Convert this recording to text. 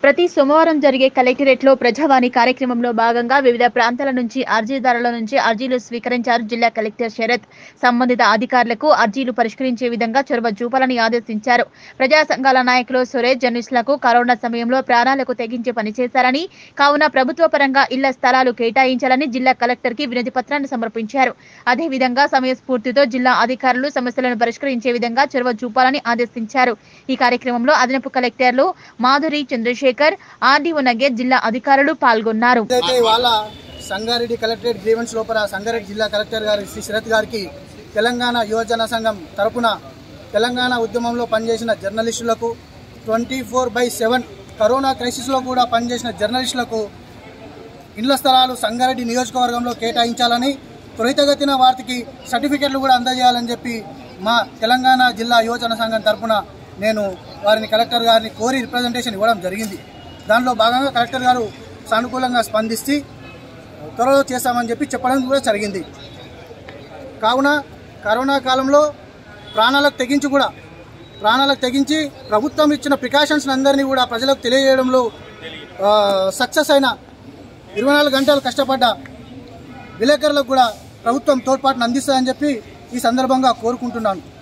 ప్రతి సోమవారం జరిగే కలెక్టరేట్లో ప్రజావాణి కార్యక్రమంలో భాగంగా వివిధ ప్రాంతాల నుంచి అర్జీదారుల నుంచి అర్జీలు స్వీకరించారు జిల్లా కలెక్టర్ శరత్ సంబంధిత అధికారులకు అర్జీలు పరిష్కరించే విధంగా చొరవ చూపాలని ఆదేశించారు ప్రజా సంఘాల నాయకులు సురేష్ జర్నలిస్టులకు కరోనా సమయంలో ప్రాణాలకు తెగించి పనిచేశారని కావున ప్రభుత్వ పరంగా ఇళ్ల స్థలాలు కేటాయించాలని జిల్లా కలెక్టర్ కి వినతి పత్రాన్ని సమర్పించారు అదేవిధంగా సమయస్ఫూర్తితో జిల్లా అధికారులు సమస్యలను పరిష్కరించే విధంగా చొరవ చూపాలని ఆదేశించారు ఈ కార్యక్రమంలో అదనపు కలెక్టర్లు మాధురి చంద్రశేఖర్ ఆర్డీఓ నగేర్ జిల్లా అధికారులు పాల్గొన్నారు అయితే ఇవాళ సంగారెడ్డి కలెక్టరేట్ గ్రీవెన్స్ లోపల సంగారెడ్డి జిల్లా కలెక్టర్ గారి శ్రీ శరత్ గారికి తెలంగాణ యువజన సంఘం తరపున తెలంగాణ ఉద్యమంలో పనిచేసిన జర్నలిస్టులకు twenty four by seven corona క్రైసిస్లో కూడా పనిచేసిన జర్నలిస్టులకు ఇండ్ల స్థలాలు సంగారెడ్డి నియోజకవర్గంలో కేటాయించాలని త్వరితగతిన వాటికి సర్టిఫికెట్లు కూడా అందజేయాలని చెప్పి మా తెలంగాణ జిల్లా యువజన సంఘం తరపున నేను వారిని కలెక్టర్ గారిని కోరి రిప్రజెంటేషన్ ఇవ్వడం జరిగింది దానిలో భాగంగా కలెక్టర్ గారు సానుకూలంగా స్పందించి త్వరలో చేస్తామని చెప్పి చెప్పడం కూడా జరిగింది కావున కరోనా కాలంలో ప్రాణాలకు తెగించి కూడా ప్రాణాలకు తెగించి ప్రభుత్వం ఇచ్చిన ప్రికాషన్స్ అందరినీ కూడా ప్రజలకు తెలియజేయడంలో సక్సెస్ అయిన ఇరవై నాలుగు గంటలు కష్టపడ్డ విలేకరులకు కూడా ప్రభుత్వం తోడ్పాటును అందిస్తుందని చెప్పి ఈ సందర్భంగా కోరుకుంటున్నాను